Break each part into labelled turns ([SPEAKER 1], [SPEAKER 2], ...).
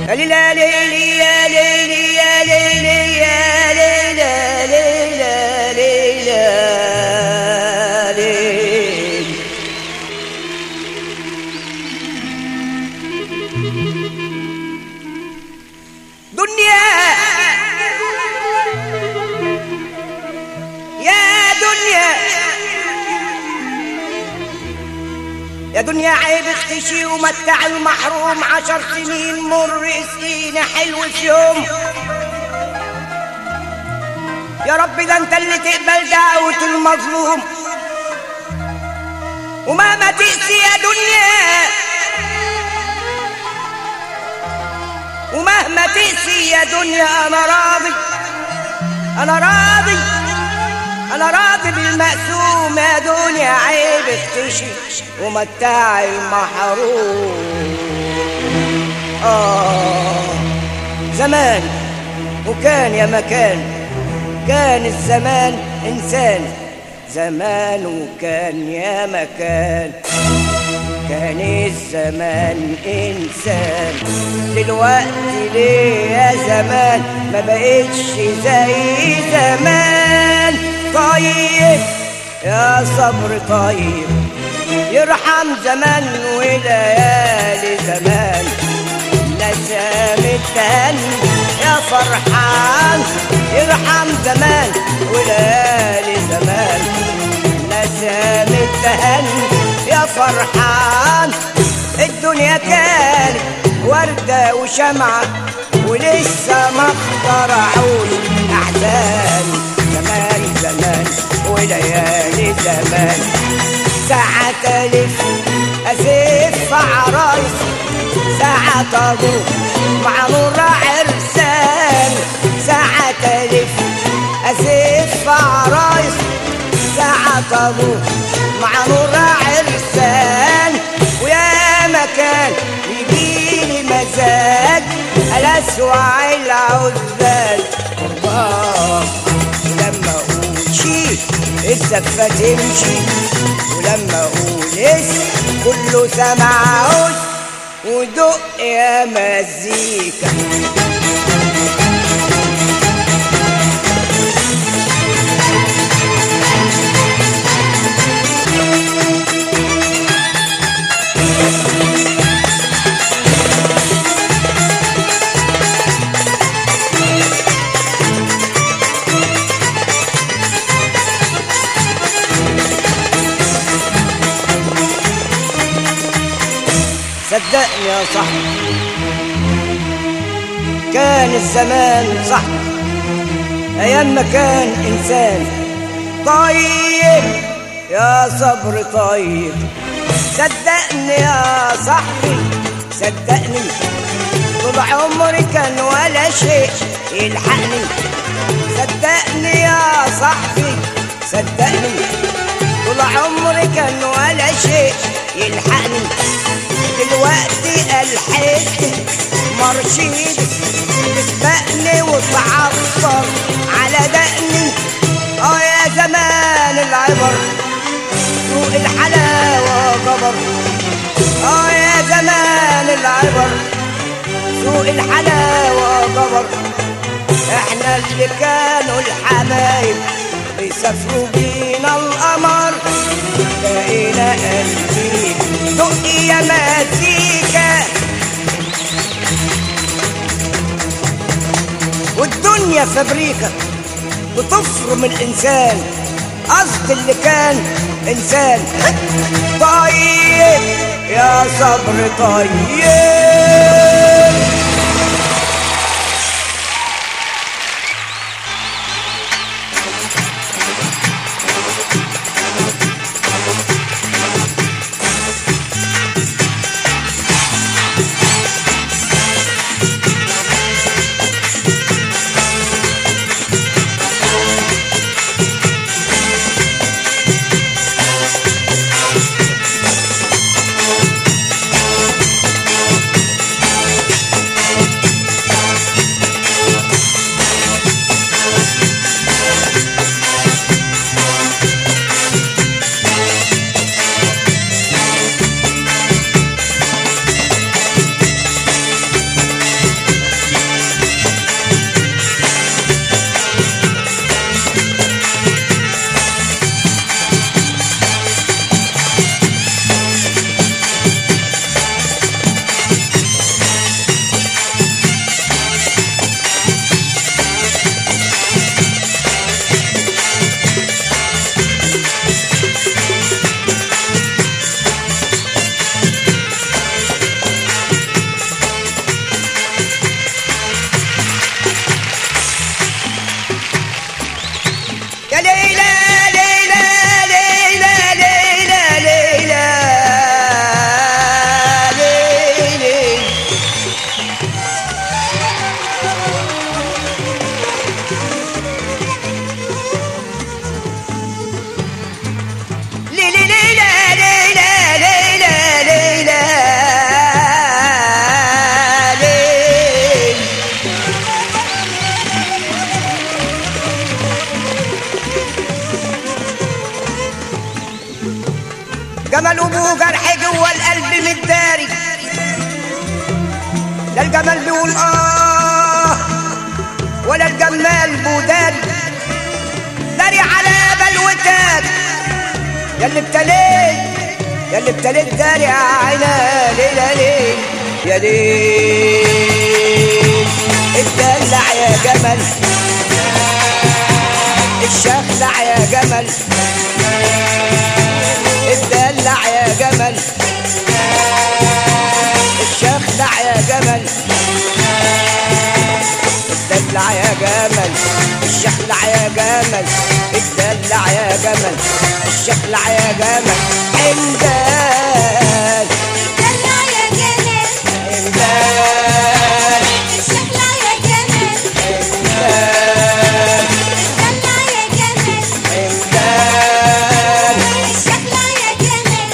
[SPEAKER 1] يا ليلى يا ليلي يا ليلي يا ليلي يا ليلى ليلى ليلى ليلى دنيا يا دنيا يا دنيا عيب اختشي ومتع المحروم عشر سنين مر سنين حلو في يوم يا رب ده انت اللي تقبل دعوة المظلوم ومهما تقسي يا دنيا ومهما تقسي يا دنيا انا راضي انا راضي انا راضي بالمقسوم يا دنيا عيب اختشي ومتاع المحروم اه زمان وكان يا مكان كان الزمان انسان زمان وكان يا مكان كان الزمان انسان دلوقتي ليه يا زمان ما بقتش زي زمان طيب يا صبر طيب يرحم زمان وليالي زمان نسام التاني يا فرحان يرحم زمان وليالي زمان نسام التهني يا فرحان الدنيا كانت وردة وشمعة ولسه ما اخترعوش أحزان زمان زمان وليالي زمان ساعة ألف أزف عرايس ساعة أدور مع نور عرسان ساعة ألف أزف عرايس ساعة أدور مع نور عرسان ويا مكان يجيلي مزاج الأسوع العزال الله ولما أقول شي الزفة تمشي ولما أقول اسم كله سمع عود ودق يا مزيكا صدقني يا صاحبي كان الزمان صاحبي ايام ما كان انسان طيب يا صبر طيب صدقني يا صاحبي صدقني طول عمري كان ولا شيء يلحقني صدقني يا صاحبي صدقني طول عمري كان ولا شيء يلحقني دلوقتي الحيت مرشيد تسبقني وتعصر على دقني اه يا زمان العبر سوق الحلاوة جبر اه يا زمان العبر سوق الحلاوة جبر احنا اللي كانوا الحبايب بيسافروا بينا القمر بقينا قلبي دق يا مزيكا والدنيا فبريكة بتفرم الإنسان قصد اللي كان إنسان طيب يا صبر طيب الجمال بيقول اه ولا الجمال بودان داري على بلوتك يا اللي ابتليت يا اللي ابتليت داري عينا ليلة ليل يا ليل اتدلع يا جمل الشخلع يا جمل اتدلع يا جمل الشخلع يا جمل اتدلع يا جمل الشخلع يا جمل اتدلع يا جمل الشخلع يا جمل عندك
[SPEAKER 2] دلع يا جمال
[SPEAKER 1] عندك
[SPEAKER 2] الشخلع يا جمال
[SPEAKER 1] عندك
[SPEAKER 2] دلع يا جمال
[SPEAKER 1] عندك
[SPEAKER 2] الشخلع يا جمال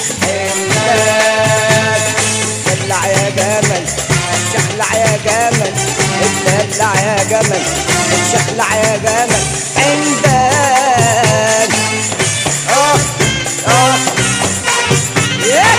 [SPEAKER 1] دلع يا جمل الشخلع يا جمل اتدلع يا جمل الشخلع يا جمل عندك اه اه yeah.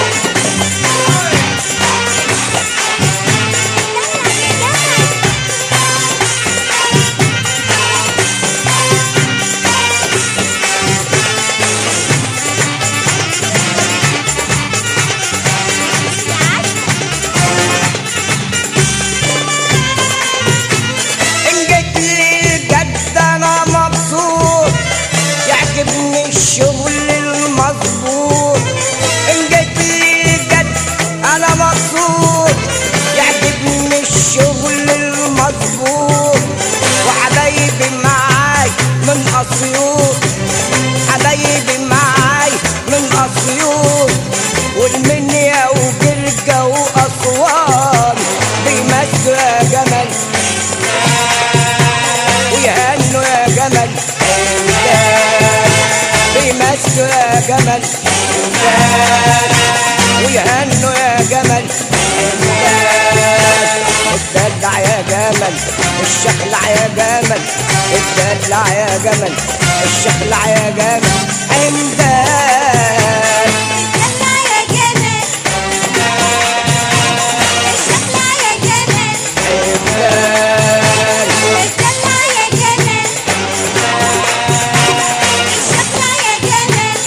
[SPEAKER 1] ان جيت لي جد انا مبسوط يعجبني الشغل المظبوط ان جيت لي جد انا مبسوط يعجبني الشغل المظبوط وحبايبي معاي من اسيوط حبايبي معاي من اسيوط والمنيا وجرجا واسوان بيمشوا يا جمل ويهنوا يا جمل بيمشوا يا جمل ويهنوا يا جمل اتدلع يا جمل الشخلع يا جمل اتدلع يا جمل الشخلع يا جمل عندك
[SPEAKER 2] دلع يا جمال الشخلع يا جمال
[SPEAKER 1] عندك
[SPEAKER 2] دلع يا جمال الشخلع يا جمال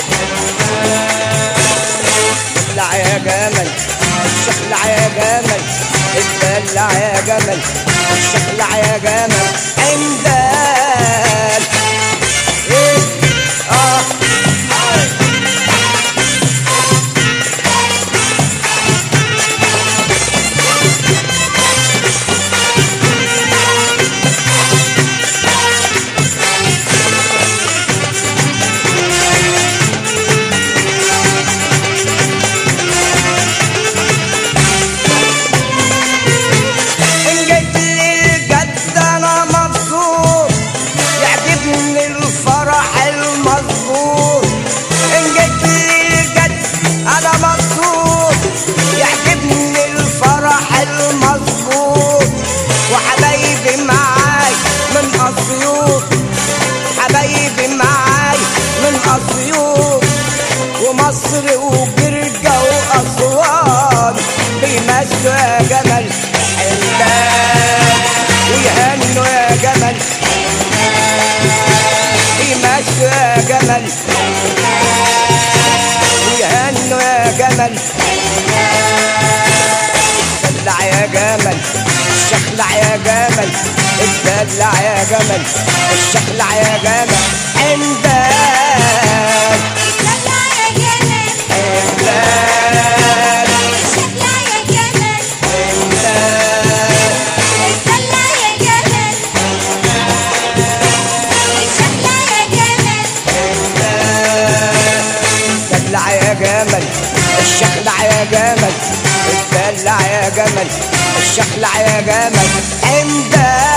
[SPEAKER 1] اتدلع يا جمل الشخلع يا جمل اتدلع يا جمل الشخلع يا جمل عندك ايه اه ان جيت لي الجد انا مبسوط يعجبني الفرح المظبوط ان جيت لي الجد انا مبسوط يعجبني الفرح المظبوط وحبايبي معاي من اسيوط حبايبي معاي من اسيوط ومصر وجرجا واسوان بيمشوا يا جمل عندك ويهنوا يا جمل بيمشوا يا جمل ويهنوا يا جمل دلع يا جمل الشخلع يا جمل اتدلع يا جمل الشخلع يا جمل عندك
[SPEAKER 2] دلع يا جمال
[SPEAKER 1] عندك
[SPEAKER 2] الشخلع يا جمال
[SPEAKER 1] عندك
[SPEAKER 2] دلع يا جمال الشخلع يا جمال
[SPEAKER 1] دلع يا جمل الشخلع يا جمل اتدلع يا جمل الشخلع يا جمل عندك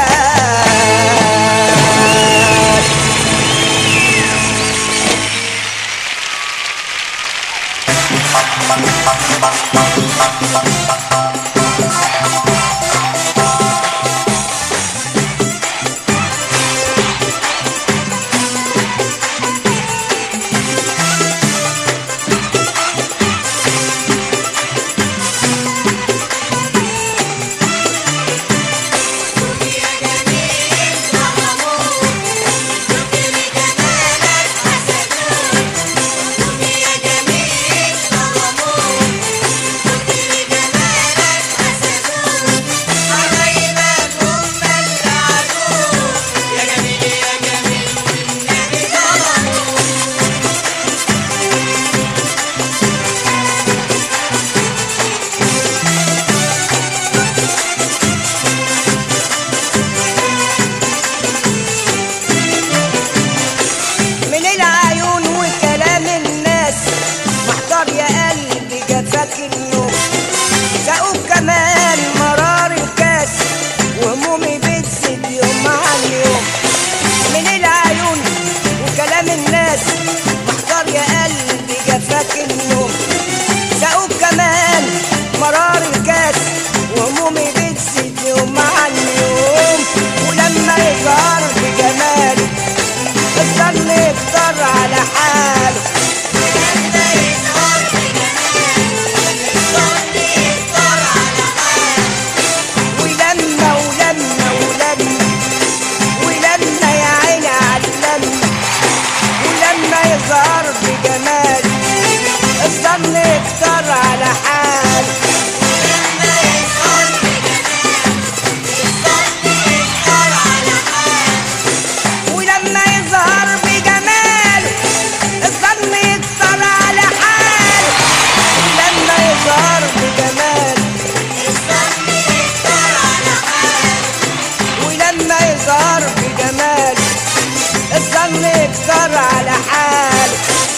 [SPEAKER 1] يختار على حاله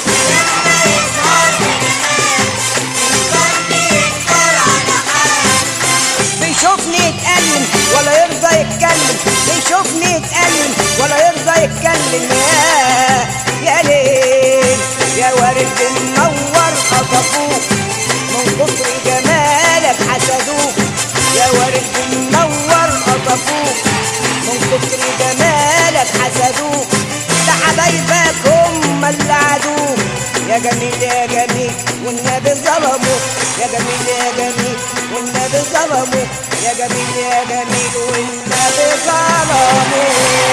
[SPEAKER 1] بيشوفني يتألم ولا يرضى يتكلم بيشوفني يتألم ولا يرضى يتكلم يا يا ليل يا ورد منور خطفوك من كتر جمالك حسدوك يا ورد منور خطفوك من كتر جمالك حسدوك ده حبايبك هم اللي عادوك يا جميل يا جميل والنبي ظلموك يا جميل يا جميل والنبي ظلموك يا جميل يا جميل والنبي ظلموك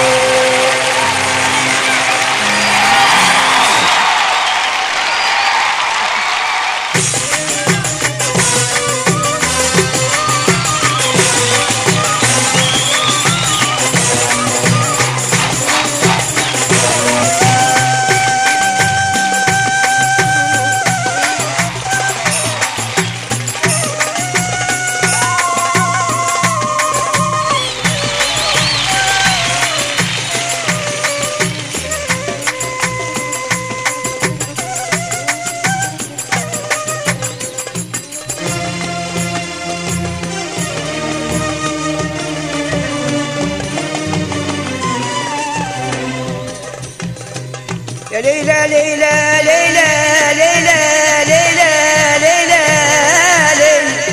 [SPEAKER 1] يا ليلى ليلى ليلى ليلى ليلى ليلى ليلى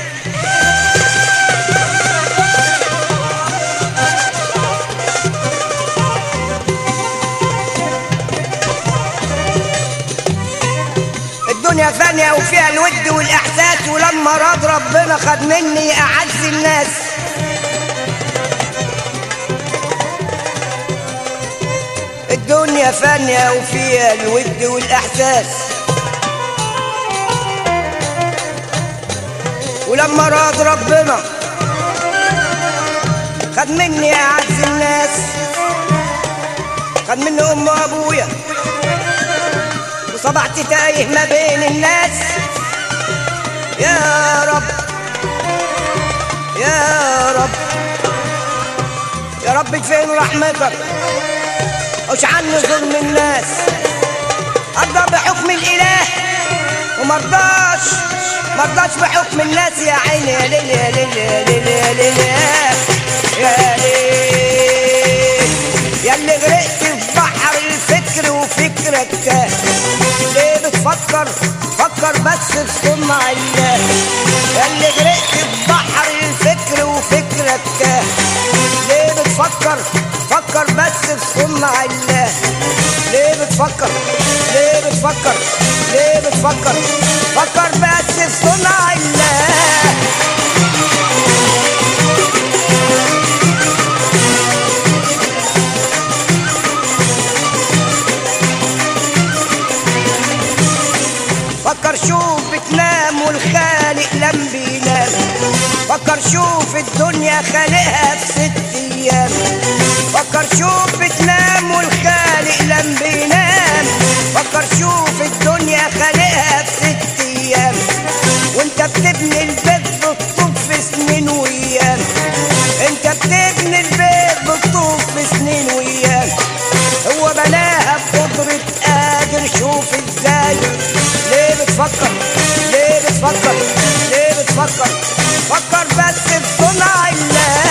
[SPEAKER 1] الدنيا فانية وفيها الود والإحساس ولما راد ربنا خد مني أعز الناس الدنيا فانية وفيها الود والإحساس ولما راد ربنا خد مني أعز الناس خد مني أم وأبويا وصبعت تايه ما بين الناس يا رب يا رب يا رب فين رحمتك وش عني ظلم الناس ارضى بحكم الاله ومرضاش مرضاش بحكم الناس يا عيني يا ليل يا ليل يا ليل يا ليل يا ليل يا اللي غرقت في بحر الفكر وفكرك تاه ليه بتفكر فكر بس في صنع الله يا اللي غرقت في بحر الفكر وفكرك تاه ليه بتفكر فكر بس في صنع الله ليه بتفكر ليه بتفكر ليه بتفكر فكر بس في صنع الله فكر شوف بتنام والخالق لم بينام فكر شوف الدنيا خالقها في ست ايام فكر شوف بتنام والخالق لم بينام فكر شوف الدنيا خالقها في ست ايام وانت بتبني البيت بالطوب في سنين وايام انت بتبني البيت بالطوب في سنين وايام هو بناها بقدرة قادر شوف ازاي ليه بتفكر ليه بتفكر ليه بتفكر فكر بس في صنع الله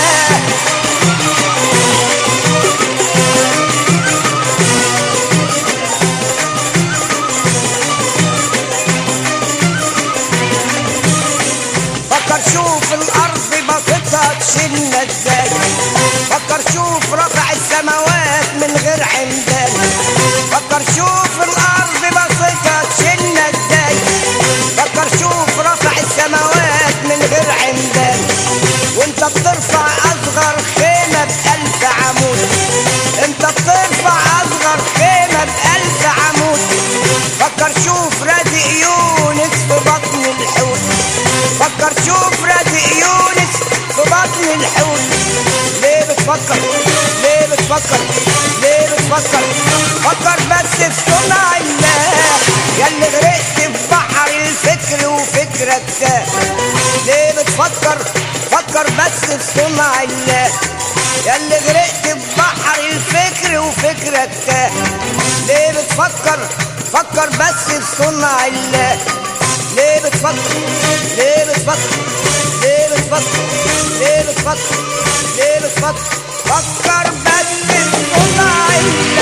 [SPEAKER 1] فكر شوف الارض بسيطها تشيلنا ازاي فكر شوف رفع السماوات من غير عمدان فكر شوف الارض بسيطها تشيلنا ازاي فكر شوف رفع السماوات من غير عمدان وانت بترفع اصغر خيمه بألف عمود انت بترفع اصغر خيمه بألف عمود فكر شوف رازق يونس في بطن الحوت فكر شوف رازق يونس في بطن الحوت ليه بتفكر ليه بتفكر ليه بتفكر فكر بس في صنع الله ياللي غرقت في بحر الفكر وفكرك تاه ليه بتفكر فكر بس في صنع الله ياللي غرقت في بحر الفكر وفكرك تاه بتفكر فكر بس في صنع الله ليه بتفكر ليه بتفكر ليه بتفكر ليه بتفكر ليه بتفكر فكر بس في صنع الله